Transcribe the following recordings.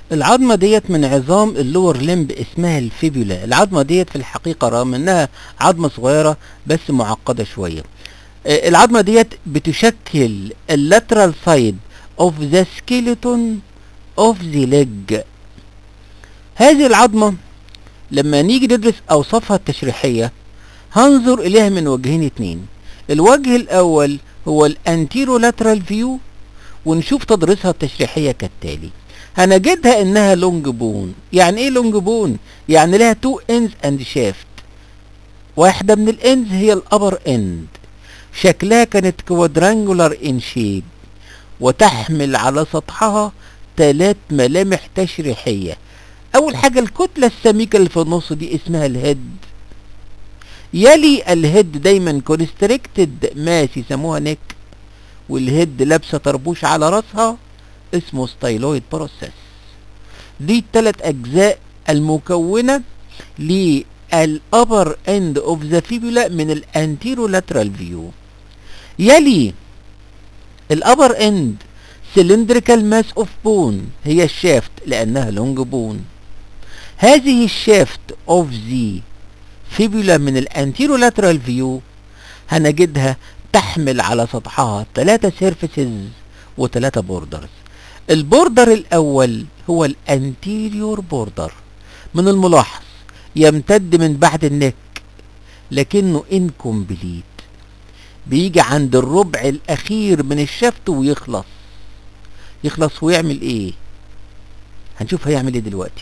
العظمة ديت من عظام اللور لمب اسمها الفيبولا العظمة ديت في الحقيقة رغم انها عظمة صغيرة بس معقدة شوية آه، العظمة ديت بتشكل اللاترال سايد of the skeleton of the leg هذه العظمة لما نيجي ندرس اوصافها التشريحية هنظر اليها من وجهين اتنين الوجه الاول هو الانتيرو لاترال فيو ونشوف تدريسها التشريحية كالتالي هنجدها انها لونج بون يعني ايه لونج بون يعني لها تو اندز اند شافت واحدة من الاندز هي الابر اند شكلها كانت كوادرانجولار ان شيب وتحمل على سطحها ثلاث ملامح تشريحية اول حاجة الكتلة السميكة اللي في النص دي اسمها الهيد يلي الهيد دايما كونستريكتد ماس يسموها نيك والهيد لابسه طربوش على راسها اسمه ستايلويد بروسيس دي الثلاث اجزاء المكونه للابر اند اوف ذا فيبولا من الانتيرو لاترال فيو يلي الابر اند سلندريكال ماس اوف بون هي الشافت لانها لونج بون هذه الشافت اوف ذا فيبولا من الانتيرو لاترال فيو هنجدها تحمل على سطحها ثلاثة سيرفيسز وثلاثة بوردرز البوردر الاول هو الانتيريور بوردر من الملاحظ يمتد من بعد النك لكنه انكمبليت بيجي عند الربع الاخير من الشفت ويخلص يخلص ويعمل ايه هنشوف هيعمل ايه دلوقتي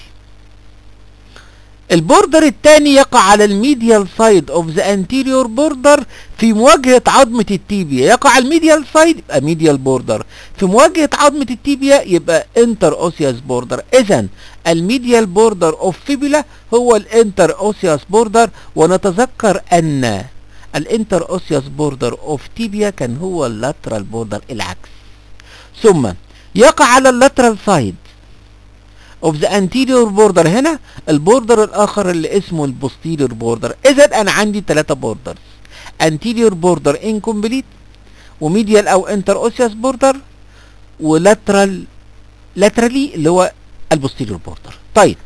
البوردر الثاني يقع على الميديال سايد اوف ذا انتيريور بوردر في مواجهه عظمه التيبيا يقع على الميديال سايد يبقى ميديال بوردر في مواجهه عظمه التيبيا يبقى انتر اوسياس بوردر اذا الميديال بوردر اوف فيبولا هو الانتر اوسياس بوردر ونتذكر ان الانتر اوسياس بوردر اوف تيبيا كان هو اللاترال بوردر العكس ثم يقع على اللاترال سايد اوف ذا انتيريور بوردر هنا البوردر الاخر اللي اسمه البوستيريور بوردر اذا انا عندي ثلاثة بوردرز انتيريور بوردر انكمبليت وميديال او انتر اوسياس بوردر ولاترال لاترالي اللي هو البوستيريور بوردر طيب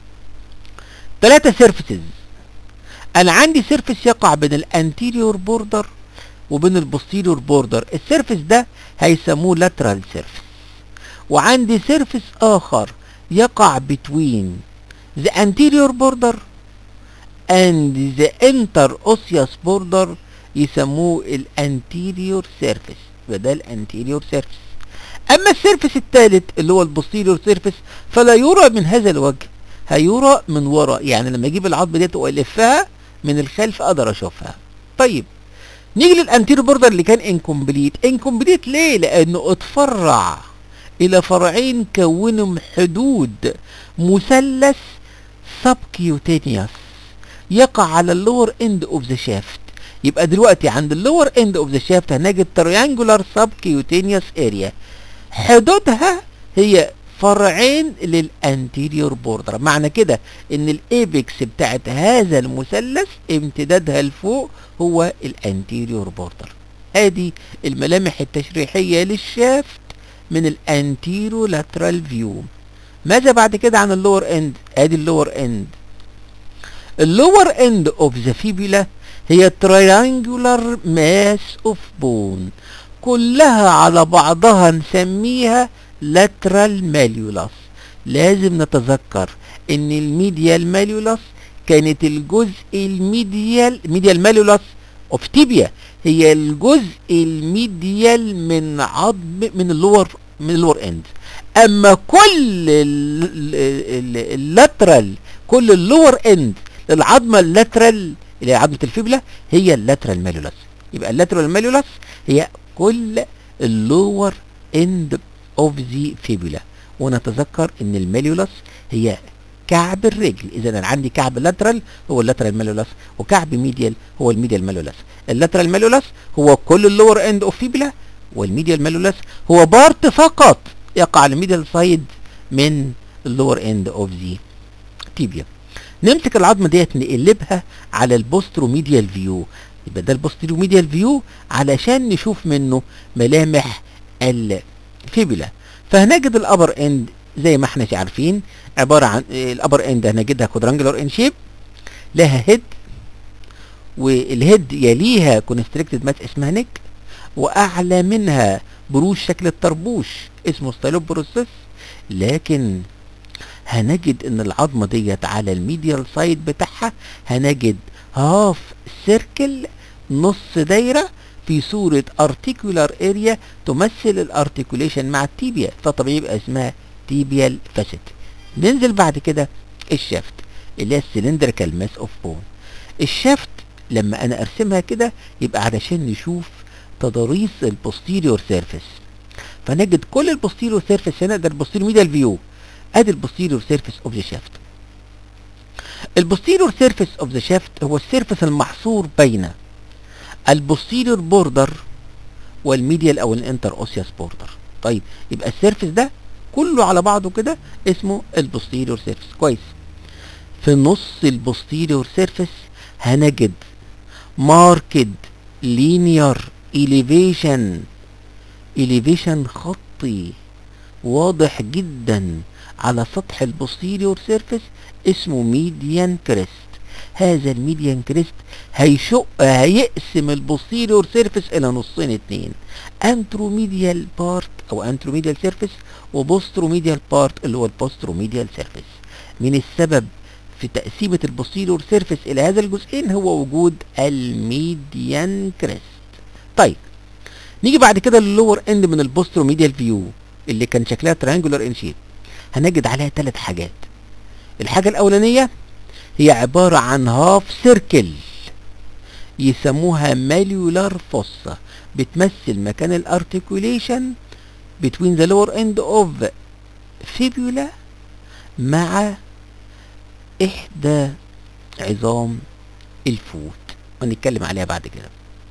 ثلاثة سيرفيسز انا عندي سيرفيس يقع بين الانتيريور بوردر وبين البوستيريور بوردر السيرفيس ده هيسموه لاترال سيرفيس وعندي سيرفيس اخر يقع between the anterior border and the interosseous border يسموه الانتيريور سيرفيس وده الانتيريور سيرفيس اما السيرفيس الثالث اللي هو البوستيريور سيرفيس فلا يرى من هذا الوجه هيرى من ورا يعني لما اجيب العظمه ديت والفها من الخلف اقدر اشوفها طيب نيجي للانتيريور بوردر اللي كان انكمبليت انكمبليت ليه لانه اتفرع الى فرعين كونهم حدود مثلث سبكيوتينيوس يقع على اللور اند اوف ذا شافت يبقى دلوقتي عند اللور اند اوف ذا شافت هنجد تريانجولار سبكيوتينيوس اريا حدودها هي فرعين للانتيريور بوردر معنى كده ان الايبكس بتاعت هذا المثلث امتدادها لفوق هو الانتيريور بوردر ادي الملامح التشريحيه للشافت من الانتيرو لاترال فيو ماذا بعد كده عن اللور اند ادي اللور اند اللور اند اوف ذا فيبولا هي تريانجولار ماس اوف بون كلها على بعضها نسميها لاترال ماليولاس لازم نتذكر ان الميديال ماليولاس كانت الجزء الميديال ميديال ماليولاس اوف تيبيا هي الجزء الميديال من عظم من اللور من اللور اند اما كل اللاترال كل اللور اند للعظمه اللاترال اللي هي عظمه الفيبلا هي اللاترال ماليولاس يبقى اللاترال ماليولاس هي كل اللور اند اوف ذا فيبولا ونتذكر ان الماليولاس هي كعب الرجل اذا انا عندي كعب لاترال هو اللاترال ماليولاس وكعب ميديال هو الميديال ماليولاس اللاترال ماليولاس هو كل اللور اند اوف فيبولا والميديال ماليولاس هو بارت فقط يقع على الميديال سايد من اللور اند اوف ذا تيبيا نمسك العظمه ديت نقلبها على البوستروميديال فيو يبقى ده البوستروميديال فيو علشان نشوف منه ملامح الفيبولا فهنجد الابر اند زي ما احنا عارفين عباره عن الابر اند هنجدها كوادرانجلر ان شيب لها هيد والهيد يليها كونستريكتد ماس اسمها نيك واعلى منها بروز شكل الطربوش اسمه ستايلوبروسيس لكن هنجد ان العظمه ديت على الميديال سايد بتاعها هنجد هاف سيركل نص دايره في صورة articular area تمثل الارتيكوليشن مع التيبيا فطبيعي يبقى اسمها تيبيال فاسيت ننزل بعد كده الشافت اللي هي السلندريكال ماس اوف بون الشافت لما انا ارسمها كده يبقى علشان نشوف تضاريس البوستيريور سيرفيس فنجد كل البوستيريور سيرفيس هنا ده البوستيريور ميديال فيو ادي البوستيريور سيرفيس اوف ذا شافت البوستيريور سيرفيس اوف ذا شافت هو السيرفيس المحصور بين البوستيريور بوردر والميديال او الانتر اوسياس بوردر طيب يبقى السيرفيس ده كله على بعضه كده اسمه البوستيريور سيرفيس كويس في نص البوستيريور سيرفيس هنجد ماركد لينير elevation elevation خطي واضح جدا على سطح البوستيريور سيرفيس اسمه ميديان كريست هذا الميديان كريست هيشق هيقسم البوستيريور سيرفيس الى نصين اتنين انتروميديال بارت او انتروميديال سيرفيس وبوستروميديال بارت اللي هو البوستروميديال سيرفيس من السبب في تقسيمة البوستيريور سيرفيس الى هذا الجزئين هو وجود الميديان كريست طيب نيجي بعد كده للور اند من البوستروميديال فيو اللي كان شكلها تريانجولار ان شيب هنجد عليها ثلاث حاجات الحاجة الأولانية هي عبارة عن هاف سيركل يسموها ماليولار فوسا بتمثل مكان الارتيكوليشن between the lower end of fibula مع إحدى عظام الفوت ونتكلم عليها بعد كده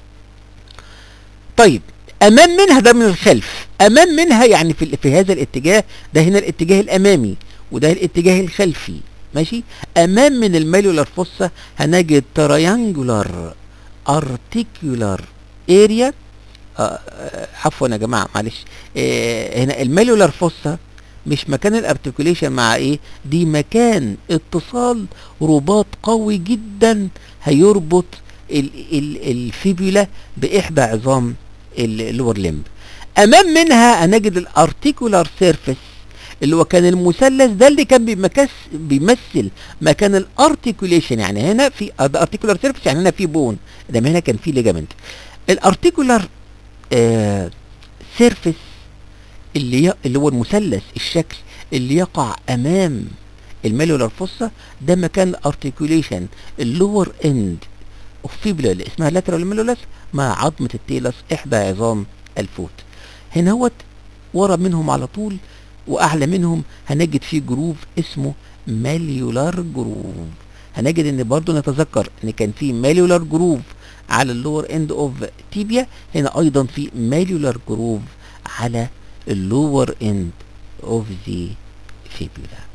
طيب امام منها ده من الخلف امام منها يعني في, في هذا الاتجاه ده هنا الاتجاه الامامي وده الاتجاه الخلفي ماشي امام من الماليولار فوسا هنجد تريانجولار ارتيكولار اريا عفوا يا جماعه معلش آه هنا الماليولار فوسا مش مكان الارتيكوليشن مع ايه دي مكان اتصال رباط قوي جدا هيربط ال ال الفيبولا باحدى عظام اللور لمب امام منها هنجد الارتيكولار سيرفيس اللي هو كان المثلث ده اللي كان بيمكس بيمثل مكان الارتيكوليشن يعني هنا في ارتيكولار سيرفيس يعني هنا في بون ده هنا كان في ليجامنت الارتيكولار آه سيرفيس اللي ي... اللي هو المثلث الشكل اللي يقع امام الماليولار فوسا ده مكان الارتيكوليشن اللور اند اوف فيبولا اللي اسمها لاترال ماليولس مع عظمه التيلس احدى عظام الفوت هنا هوت ورا منهم على طول واعلى منهم هنجد فيه جروف اسمه ماليولار جروف هنجد ان برضو نتذكر ان كان في ماليولار جروف على اللور اند اوف تيبيا هنا ايضا في ماليولار جروف على اللور اند اوف ذا فيبولا